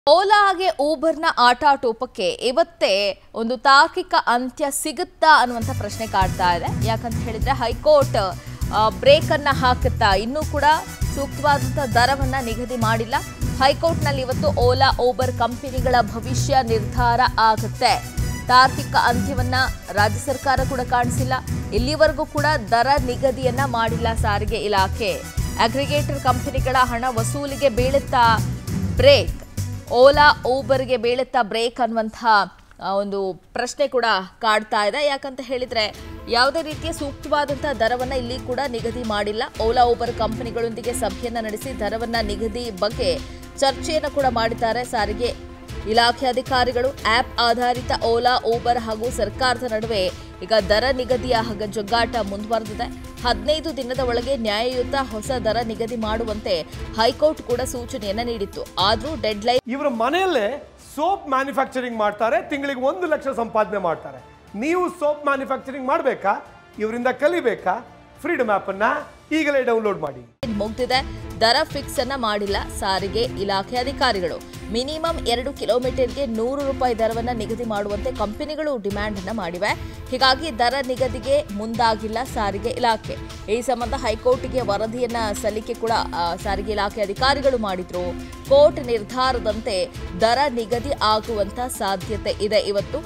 ಓಲಾ ಹಾಗೆ ಊಬರ್ನ ಆಟಾಟೋಪಕ್ಕೆ ಇವತ್ತೇ ಒಂದು ತಾರ್ಕಿಕ ಅಂತ್ಯ ಸಿಗುತ್ತಾ ಅನ್ನುವಂಥ ಪ್ರಶ್ನೆ ಕಾಡ್ತಾ ಇದೆ ಯಾಕಂತ ಹೇಳಿದ್ರೆ ಹೈಕೋರ್ಟ್ ಬ್ರೇಕ್ ಅನ್ನ ಹಾಕುತ್ತಾ ಇನ್ನೂ ಕೂಡ ಸೂಕ್ತವಾದಂಥ ದರವನ್ನ ನಿಗದಿ ಮಾಡಿಲ್ಲ ಹೈಕೋರ್ಟ್ನಲ್ಲಿ ಇವತ್ತು ಓಲಾ ಊಬರ್ ಕಂಪನಿಗಳ ಭವಿಷ್ಯ ನಿರ್ಧಾರ ಆಗುತ್ತೆ ತಾರ್ಕಿಕ ಅಂತ್ಯವನ್ನ ರಾಜ್ಯ ಸರ್ಕಾರ ಕೂಡ ಕಾಣಿಸಿಲ್ಲ ಇಲ್ಲಿವರೆಗೂ ಕೂಡ ದರ ನಿಗದಿಯನ್ನ ಮಾಡಿಲ್ಲ ಸಾರಿಗೆ ಇಲಾಖೆ ಅಗ್ರಿಗೇಟರ್ ಕಂಪನಿಗಳ ಹಣ ವಸೂಲಿಗೆ ಬೀಳುತ್ತಾ ಬ್ರೇಕ್ ಓಲಾ ಊಬರ್ಗೆ ಬೀಳುತ್ತಾ ಬ್ರೇಕ್ ಅನ್ನುವಂತಹ ಆ, ಒಂದು ಪ್ರಶ್ನೆ ಕೂಡ ಕಾಡ್ತಾ ಇದೆ ಯಾಕಂತ ಹೇಳಿದ್ರೆ ಯಾವುದೇ ರೀತಿಯ ಸೂಕ್ತವಾದಂತಹ ದರವನ್ನ ಇಲ್ಲಿ ಕೂಡ ನಿಗದಿ ಮಾಡಿಲ್ಲ ಓಲಾ ಊಬರ್ ಕಂಪನಿಗಳೊಂದಿಗೆ ಸಭೆಯನ್ನ ನಡೆಸಿ ದರವನ್ನ ನಿಗದಿ ಬಗ್ಗೆ ಚರ್ಚೆಯನ್ನು ಕೂಡ ಮಾಡಿದ್ದಾರೆ ಸಾರಿಗೆ ಇಲಾಖೆ ಅಧಿಕಾರಿಗಳು ಆಪ್ ಆಧಾರಿತ ಓಲಾ ಊಬರ್ ಹಾಗೂ ಸರ್ಕಾರದ ನಡುವೆ ಈಗ ದರ ನಿಗದಿಯ ಹಾಗ ಜಗ್ಗಾಟ ಮುಂದುವರೆದಿದೆ ಹದಿನೈದು ದಿನದ ಒಳಗೆ ನ್ಯಾಯಯುತ ಹೊಸ ದರ ನಿಗದಿ ಮಾಡುವಂತೆ ಹೈಕೋರ್ಟ್ ಕೂಡ ಸೂಚನೆಯನ್ನ ನೀಡಿತ್ತು ಆದ್ರೂ ಡೆಡ್ಲೈನ್ ಇವರ ಮನೆಯಲ್ಲೇ ಸೋಪ್ ಮ್ಯಾನುಫ್ಯಾಕ್ಚರಿಂಗ್ ಮಾಡ್ತಾರೆ ತಿಂಗಳಿಗೆ ಒಂದು ಲಕ್ಷ ಸಂಪಾದನೆ ಮಾಡ್ತಾರೆ ನೀವು ಸೋಪ್ ಮ್ಯಾನುಫ್ಯಾಕ್ಚರಿಂಗ್ ಮಾಡಬೇಕಾ ಇವರಿಂದ ಕಲಿಬೇಕಾ ಫ್ರೀಡಮ್ ಆ್ಯಪನ್ನು ಈಗಲೇ ಡೌನ್ಲೋಡ್ ಮಾಡಿ ಮುಗ್ದಿದೆ ದರ ಫಿಕ್ಸ್ ಅನ್ನ ಮಾಡಿಲ್ಲ ಸಾರಿಗೆ ಇಲಾಖೆ ಅಧಿಕಾರಿಗಳು ಮಿನಿಮಮ್ ಎರಡು ಕಿಲೋಮೀಟರ್ಗೆ ನೂರು ರೂಪಾಯಿ ದರವನ್ನ ನಿಗದಿ ಮಾಡುವಂತೆ ಕಂಪನಿಗಳು ಡಿಮ್ಯಾಂಡ್ ಅನ್ನ ಮಾಡಿವೆ ಹೀಗಾಗಿ ದರ ನಿಗದಿಗೆ ಮುಂದಾಗಿಲ್ಲ ಸಾರಿಗೆ ಇಲಾಖೆ ಈ ಸಂಬಂಧ ಹೈಕೋರ್ಟ್ಗೆ ವರದಿಯನ್ನ ಸಲ್ಲಿಕೆ ಕೂಡ ಆ, ಸಾರಿಗೆ ಇಲಾಖೆ ಅಧಿಕಾರಿಗಳು ಮಾಡಿದ್ರು ಕೋರ್ಟ್ ನಿರ್ಧಾರದಂತೆ ದರ ನಿಗದಿ ಆಗುವಂತ ಸಾಧ್ಯತೆ ಇದೆ ಇವತ್ತು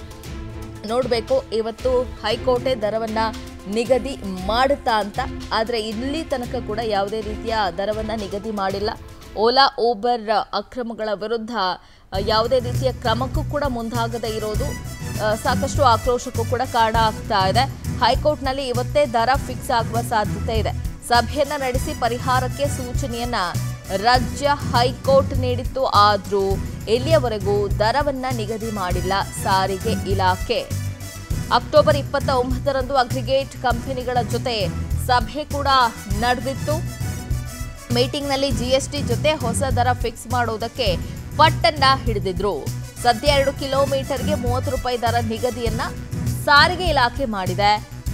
ನೋಡಬೇಕು ಇವತ್ತು ಹೈಕೋರ್ಟೇ ದರವನ್ನ ನಿಗದಿ ಮಾಡುತ್ತಾ ಅಂತ ಆದರೆ ಇಲ್ಲಿ ತನಕ ಕೂಡ ಯಾವುದೇ ರೀತಿಯ ದರವನ್ನ ನಿಗದಿ ಮಾಡಿಲ್ಲ ಓಲಾ ಊಬರ್ ಅಕ್ರಮಗಳ ವಿರುದ್ಧ ಆ, ಯಾವುದೇ ರೀತಿಯ ಕ್ರಮಕ್ಕೂ ಕೂಡ ಮುಂದಾಗದೇ ಇರೋದು ಆ, ಸಾಕಷ್ಟು ಆಕ್ರೋಶಕ್ಕೂ ಕೂಡ ಕಾರಣ ಆಗ್ತಾ ಇದೆ ಹೈಕೋರ್ಟ್ನಲ್ಲಿ ಇವತ್ತೇ ದರ ಫಿಕ್ಸ್ ಆಗುವ ಸಾಧ್ಯತೆ ಇದೆ ಸಭೆಯನ್ನ ನಡೆಸಿ ಪರಿಹಾರಕ್ಕೆ ಸೂಚನೆಯನ್ನ ರಾಜ್ಯ ಹೈಕೋರ್ಟ್ ನೀಡಿತ್ತು ಆದ್ರೂ ಇಲ್ಲಿಯವರೆಗೂ ದರವನ್ನ ನಿಗದಿ ಮಾಡಿಲ್ಲ ಸಾರಿಗೆ ಇಲಾಖೆ ಅಕ್ಟೋಬರ್ ಇಪ್ಪತ್ತ ಒಂಬತ್ತರಂದು ಅಗ್ರಿಗೇಟ್ ಕಂಪನಿಗಳ ಜೊತೆ ಸಭೆ ಕೂಡ ನಡೆದಿತ್ತು ಮೀಟಿಂಗ್ನಲ್ಲಿ ಜಿಎಸ್ಟಿ ಜೊತೆ ಹೊಸ ದರ ಫಿಕ್ಸ್ ಮಾಡೋದಕ್ಕೆ ಪಟ್ಟನ್ನ ಹಿಡಿದಿದ್ರು ಸದ್ಯ ಎರಡು ಕಿಲೋಮೀಟರ್ಗೆ ಮೂವತ್ತು ರೂಪಾಯಿ ದರ ನಿಗದಿಯನ್ನ ಸಾರಿಗೆ ಇಲಾಖೆ ಮಾಡಿದೆ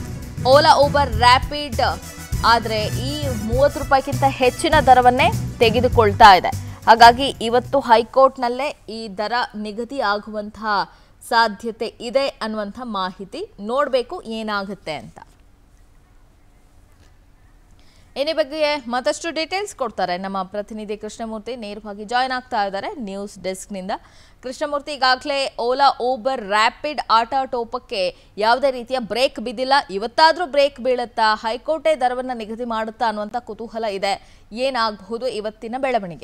ಓಲಾ ಊಬರ್ ರ್ಯಾಪಿಡ್ ಆದರೆ ಈ ಮೂವತ್ತು ರೂಪಾಯಿಗಿಂತ ಹೆಚ್ಚಿನ ದರವನ್ನೇ ತೆಗೆದುಕೊಳ್ತಾ ಇದೆ ಹಾಗಾಗಿ ಇವತ್ತು ಹೈಕೋರ್ಟ್ನಲ್ಲೇ ಈ ದರ ನಿಗದಿ ಆಗುವಂತಹ ಸಾಧ್ಯತೆ ಇದೆ ಅನ್ನುವಂಥ ಮಾಹಿತಿ ನೋಡಬೇಕು ಏನಾಗುತ್ತೆ ಅಂತ ಏನೇ ಬಗ್ಗೆ ಮತ್ತಷ್ಟು ಡೀಟೇಲ್ಸ್ ಕೊಡ್ತಾರೆ ನಮ್ಮ ಪ್ರತಿನಿಧಿ ಕೃಷ್ಣಮೂರ್ತಿ ನೇರವಾಗಿ ಜಾಯ್ನ್ ಆಗ್ತಾ ಇದ್ದಾರೆ ನ್ಯೂಸ್ ಡೆಸ್ಕ್ನಿಂದ ಕೃಷ್ಣಮೂರ್ತಿ ಈಗಾಗಲೇ ಓಲಾ ಊಬರ್ ರ್ಯಾಪಿಡ್ ಆಟಾಟೋಪಕ್ಕೆ ಯಾವುದೇ ರೀತಿಯ ಬ್ರೇಕ್ ಬಿದ್ದಿಲ್ಲ ಇವತ್ತಾದ್ರೂ ಬ್ರೇಕ್ ಬೀಳುತ್ತಾ ಹೈಕೋರ್ಟೇ ದರವನ್ನು ನಿಗದಿ ಮಾಡುತ್ತಾ ಅನ್ನುವಂಥ ಕುತೂಹಲ ಇದೆ ಏನಾಗಬಹುದು ಇವತ್ತಿನ ಬೆಳವಣಿಗೆ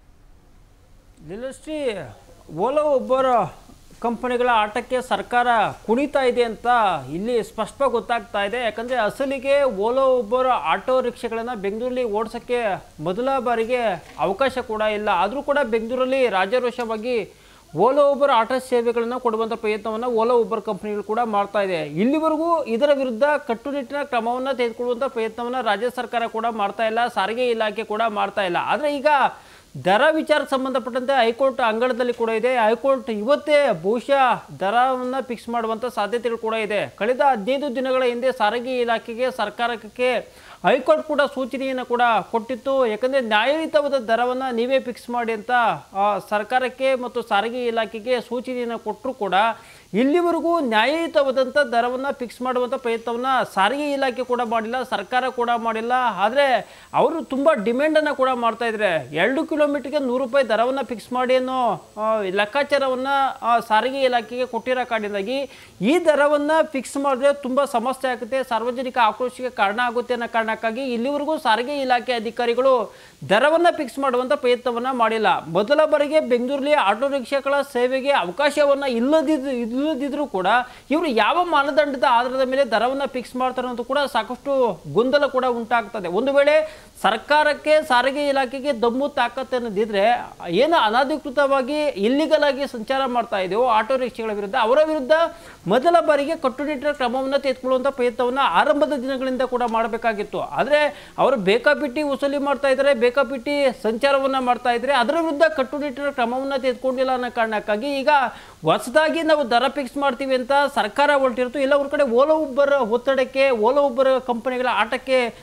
ಲೀಲಶ್ರೀ ಓಲೋ ಒಬ್ಬರ ಕಂಪನಿಗಳ ಆಟಕ್ಕೆ ಸರ್ಕಾರ ಕುಣಿತಾ ಇದೆ ಅಂತ ಇಲ್ಲಿ ಸ್ಪಷ್ಟವಾಗಿ ಗೊತ್ತಾಗ್ತಾ ಇದೆ ಯಾಕಂದರೆ ಅಸಲಿಗೆ ಓಲೋ ಒಬ್ಬರ ಆಟೋ ರಿಕ್ಷಾಗಳನ್ನು ಬೆಂಗಳೂರಲ್ಲಿ ಓಡಿಸೋಕ್ಕೆ ಮೊದಲ ಬಾರಿಗೆ ಅವಕಾಶ ಕೂಡ ಇಲ್ಲ ಆದರೂ ಕೂಡ ಬೆಂಗಳೂರಲ್ಲಿ ರಾಜಾರೋಷವಾಗಿ ಓಲೋ ಒಬ್ಬರ ಆಟೋ ಸೇವೆಗಳನ್ನು ಕೊಡುವಂಥ ಪ್ರಯತ್ನವನ್ನು ಓಲೋ ಒಬ್ಬರ ಕಂಪನಿಗಳು ಕೂಡ ಮಾಡ್ತಾ ಇದೆ ಇಲ್ಲಿವರೆಗೂ ಇದರ ವಿರುದ್ಧ ಕಟ್ಟುನಿಟ್ಟಿನ ಕ್ರಮವನ್ನು ತೆಗೆದುಕೊಳ್ಳುವಂಥ ಪ್ರಯತ್ನವನ್ನು ರಾಜ್ಯ ಸರ್ಕಾರ ಕೂಡ ಮಾಡ್ತಾ ಇಲ್ಲ ಸಾರಿಗೆ ಇಲಾಖೆ ಕೂಡ ಮಾಡ್ತಾ ಇಲ್ಲ ಆದರೆ ಈಗ ದರ ವಿಚಾರಕ್ಕೆ ಸಂಬಂಧಪಟ್ಟಂತೆ ಹೈಕೋರ್ಟ್ ಅಂಗಳದಲ್ಲಿ ಕೂಡ ಇದೆ ಹೈಕೋರ್ಟ್ ಇವತ್ತೇ ಬಹುಶಃ ದರವನ್ನು ಫಿಕ್ಸ್ ಮಾಡುವಂಥ ಸಾಧ್ಯತೆಗಳು ಕೂಡ ಇದೆ ಕಳೆದ ಹದಿನೈದು ದಿನಗಳ ಹಿಂದೆ ಸಾರಿಗೆ ಇಲಾಖೆಗೆ ಸರ್ಕಾರಕ್ಕೆ ಹೈಕೋರ್ಟ್ ಕೂಡ ಸೂಚನೆಯನ್ನು ಕೂಡ ಕೊಟ್ಟಿತ್ತು ಯಾಕಂದರೆ ನ್ಯಾಯಯುತವಾದ ದರವನ್ನು ನೀವೇ ಫಿಕ್ಸ್ ಮಾಡಿ ಅಂತ ಆ, ಸರ್ಕಾರಕ್ಕೆ ಮತ್ತು ಸಾರಿಗೆ ಇಲಾಖೆಗೆ ಸೂಚನೆಯನ್ನು ಕೊಟ್ಟರು ಕೂಡ ಇಲ್ಲಿವರೆಗೂ ನ್ಯಾಯಯುತವಾದಂಥ ದರವನ್ನು ಫಿಕ್ಸ್ ಮಾಡುವಂಥ ಪ್ರಯತ್ನವನ್ನು ಸಾರಿಗೆ ಇಲಾಖೆ ಕೂಡ ಮಾಡಿಲ್ಲ ಸರ್ಕಾರ ಕೂಡ ಮಾಡಿಲ್ಲ ಆದರೆ ಅವರು ತುಂಬ ಡಿಮ್ಯಾಂಡನ್ನು ಕೂಡ ಮಾಡ್ತಾ ಇದ್ದಾರೆ ಎರಡು ಕಿಲೋಮೀಟರ್ಗೆ ನೂರು ರೂಪಾಯಿ ದರವನ್ನು ಫಿಕ್ಸ್ ಮಾಡಿ ಅನ್ನೋ ಆ, ಲೆಕ್ಕಾಚಾರವನ್ನು ಆ, ಸಾರಿಗೆ ಇಲಾಖೆಗೆ ಕೊಟ್ಟಿರೋ ಕಾರಣದಿಂದಾಗಿ ಈ ದರವನ್ನು ಫಿಕ್ಸ್ ಮಾಡಿದ್ರೆ ತುಂಬ ಸಮಸ್ಯೆ ಆಗುತ್ತೆ ಸಾರ್ವಜನಿಕ ಆಕ್ರೋಶಕ್ಕೆ ಕಾರಣ ಆಗುತ್ತೆ ಅನ್ನೋ ಕಾರಣಕ್ಕಾಗಿ ಇಲ್ಲಿವರೆಗೂ ಸಾರಿಗೆ ಇಲಾಖೆ ಅಧಿಕಾರಿಗಳು ದರವನ್ನು ಫಿಕ್ಸ್ ಮಾಡುವಂಥ ಪ್ರಯತ್ನವನ್ನು ಮಾಡಿಲ್ಲ ಮೊದಲ ಬಾರಿಗೆ ಬೆಂಗಳೂರಲ್ಲಿ ಆಟೋ ರಿಕ್ಷಾಗಳ ಸೇವೆಗೆ ಅವಕಾಶವನ್ನು ಇಲ್ಲದಿದ್ದು ಇಲ್ಲದಿದ್ರೂ ಕೂಡ ಇವರು ಯಾವ ಮಾನದಂಡದ ಆಧಾರದ ಮೇಲೆ ದರವನ್ನು ಫಿಕ್ಸ್ ಮಾಡ್ತಾರೆ ಅಂತ ಕೂಡ ಸಾಕಷ್ಟು ಗೊಂದಲ ಕೂಡ ಉಂಟಾಗ್ತದೆ ಒಂದು ವೇಳೆ ಸರ್ಕಾರಕ್ಕೆ ಸಾರಿಗೆ ಇಲಾಖೆಗೆ ದಮ್ಮು ತಾಕತ್ತು ಅನ್ನೋದಿದ್ರೆ ಏನು ಅನಧಿಕೃತವಾಗಿ ಇಲ್ಲಿಗಲ್ ಆಗಿ ಸಂಚಾರ ಮಾಡ್ತಾ ಇದೆಯೋ ಆಟೋ ರಿಕ್ಷಾಗಳ ವಿರುದ್ಧ ಅವರ ವಿರುದ್ಧ ಮೊದಲ ಬಾರಿಗೆ ಕಟ್ಟುನಿಟ್ಟಿನ ಕ್ರಮವನ್ನು ತೆಗೆದುಕೊಳ್ಳುವಂಥ ಪ್ರಯತ್ನವನ್ನು ಆರಂಭದ ದಿನಗಳಿಂದ ಕೂಡ ಮಾಡಬೇಕಾಗಿತ್ತು ಆದರೆ ಅವರು ಬೇಕಾಬಿಟ್ಟಿ ವಸೂಲಿ ಮಾಡ್ತಾ ಇದ್ದಾರೆ ಬೇಕಾಬಿಟ್ಟಿ ಸಂಚಾರವನ್ನು ಮಾಡ್ತಾ ಇದ್ದಾರೆ ಅದರ ವಿರುದ್ಧ ಕಟ್ಟುನಿಟ್ಟಿನ ಕ್ರಮವನ್ನು ತೆಗೆದುಕೊಂಡಿಲ್ಲ ಅನ್ನೋ ಕಾರಣಕ್ಕಾಗಿ ಈಗ ಹೊಸದಾಗಿ ನಾವು ದರ ಫಿಕ್ಸ್ ಮಾಡ್ತೀವಿ ಅಂತ ಸರ್ಕಾರ ಹೊರಟಿರ್ತು ಇಲ್ಲ ಅವ್ರ ಕಡೆ ಓಲೋ ಉಬ್ಬರ್ ಒತ್ತಡಕ್ಕೆ ಓಲೋ ಉಬ್ಬರ್ ಕಂಪನಿಗಳ ಆಟಕ್ಕೆ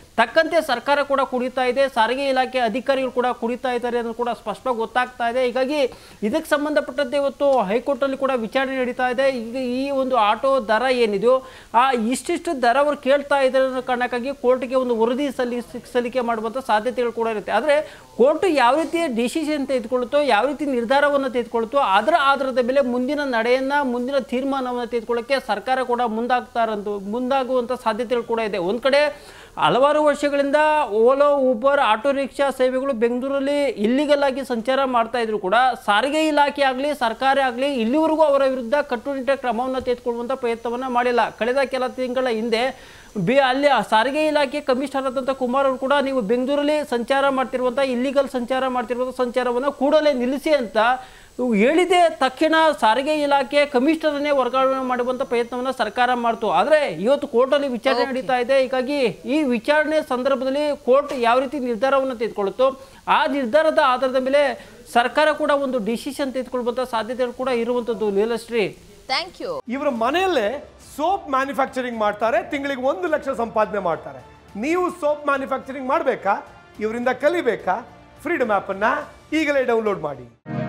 ತಕ್ಕಂತೆ ಸರ್ಕಾರ ಕೂಡ ಕುಡಿತಾ ಇದೆ ಸಾರಿಗೆ ಇಲಾಖೆ ಅಧಿಕಾರಿಗಳು ಕೂಡ ಕುಡಿತಾ ಇದ್ದಾರೆ ಅನ್ನೋದು ಕೂಡ ಸ್ಪಷ್ಟವಾಗಿ ಗೊತ್ತಾಗ್ತಾ ಇದೆ ಹೀಗಾಗಿ ಇದಕ್ಕೆ ಸಂಬಂಧಪಟ್ಟಂತೆ ಇವತ್ತು ಹೈಕೋರ್ಟಲ್ಲಿ ಕೂಡ ವಿಚಾರಣೆ ನಡೀತಾ ಇದೆ ಈಗ ಈ ಒಂದು ಆಟೋ ದರ ಏನಿದೆಯೋ ಆ ಇಷ್ಟಿಷ್ಟು ದರ ಅವರು ಕೇಳ್ತಾ ಇದ್ದಾರೆ ಅನ್ನೋ ಕಾರಣಕ್ಕಾಗಿ ಕೋರ್ಟ್ಗೆ ಒಂದು ವರದಿ ಸಲ್ಲಿ ಸಲ್ಲಿಕೆ ಮಾಡುವಂಥ ಸಾಧ್ಯತೆಗಳು ಕೂಡ ಇರುತ್ತೆ ಆದರೆ ಕೋರ್ಟ್ ಯಾವ ರೀತಿ ಡಿಸಿಷನ್ ತೆಗೆದುಕೊಳ್ಳುತ್ತೋ ಯಾವ ರೀತಿ ನಿರ್ಧಾರವನ್ನು ತೆಗೆದುಕೊಳ್ಳುತ್ತೋ ಅದರ ಆಧಾರದ ಮೇಲೆ ಮುಂದಿನ ನಡೆಯನ್ನ ಮುಂದಿನ ತೀರ್ಮಾನವನ್ನು ತೆಗೆದುಕೊಳ್ಳೋಕ್ಕೆ ಸರ್ಕಾರ ಕೂಡ ಮುಂದಾಗ್ತಾರಂತ ಮುಂದಾಗುವಂಥ ಸಾಧ್ಯತೆಗಳು ಕೂಡ ಇದೆ ಒಂದು ಕಡೆ ಹಲವಾರು ವರ್ಷಗಳಿಂದ ಓಲೋ ಊಬರ್ ಆಟೋ ರಿಕ್ಷಾ ಸೇವೆಗಳು ಬೆಂಗಳೂರಲ್ಲಿ ಇಲ್ಲಿಗಲ್ ಆಗಿ ಸಂಚಾರ ಮಾಡ್ತಾ ಇದ್ರು ಕೂಡ ಸಾರಿಗೆ ಇಲಾಖೆ ಆಗಲಿ ಸರ್ಕಾರ ಆಗಲಿ ಇಲ್ಲಿವರೆಗೂ ಅವರ ವಿರುದ್ಧ ಕಟ್ಟುನಿಟ್ಟಿನ ಕ್ರಮವನ್ನು ತೆಗೆದುಕೊಳ್ಳುವಂಥ ಪ್ರಯತ್ನವನ್ನು ಮಾಡಿಲ್ಲ ಕಳೆದ ಕೆಲ ತಿಂಗಳ ಹಿಂದೆ ಬಿ ಅಲ್ಲಿ ಆ ಸಾರಿಗೆ ಇಲಾಖೆ ಕಮಿಷನರ್ ಆದಂಥ ಕುಮಾರ್ ಅವರು ಕೂಡ ನೀವು ಬೆಂಗಳೂರಲ್ಲಿ ಸಂಚಾರ ಮಾಡ್ತಿರುವಂಥ ಇಲ್ಲಿಗಲ್ ಸಂಚಾರ ಮಾಡ್ತಿರುವಂಥ ಸಂಚಾರವನ್ನು ಕೂಡಲೇ ನಿಲ್ಲಿಸಿ ಅಂತ ಇವು ಹೇಳಿದೆ ತಕ್ಷಣ ಸಾರಿಗೆ ಇಲಾಖೆ ಕಮಿಷನರನ್ನೇ ವರ್ಗಾವಣೆ ಮಾಡುವಂಥ ಪ್ರಯತ್ನವನ್ನು ಸರ್ಕಾರ ಮಾಡ್ತು ಆದರೆ ಇವತ್ತು ಕೋರ್ಟಲ್ಲಿ ವಿಚಾರಣೆ ನಡೀತಾ ಇದೆ ಹೀಗಾಗಿ ಈ ವಿಚಾರಣೆ ಸಂದರ್ಭದಲ್ಲಿ ಕೋರ್ಟ್ ಯಾವ ರೀತಿ ನಿರ್ಧಾರವನ್ನು ತೆಗೆದುಕೊಳ್ಳುತ್ತೋ ಆ ನಿರ್ಧಾರದ ಆಧಾರದ ಮೇಲೆ ಸರ್ಕಾರ ಕೂಡ ಒಂದು ಡಿಸಿಷನ್ ತೆಗೆದುಕೊಳ್ಳುವಂಥ ಸಾಧ್ಯತೆಗಳು ಕೂಡ ಇರುವಂಥದ್ದು ಲೀಲಶ್ರೀ ಥ್ಯಾಂಕ್ ಯು ಇವರ ಮನೆಯಲ್ಲೇ ಸೋಪ್ ಮ್ಯಾನುಫ್ಯಾಕ್ಚರಿಂಗ್ ಮಾಡ್ತಾರೆ ತಿಂಗಳಿಗೆ ಒಂದು ಲಕ್ಷ ಸಂಪಾದನೆ ಮಾಡ್ತಾರೆ ನೀವು ಸೋಪ್ ಮ್ಯಾನುಫ್ಯಾಕ್ಚರಿಂಗ್ ಮಾಡಬೇಕಾ ಇವರಿಂದ ಕಲಿಬೇಕಾ ಫ್ರೀಡಮ್ ಆ್ಯಪನ್ನು ಈಗಲೇ ಡೌನ್ಲೋಡ್ ಮಾಡಿ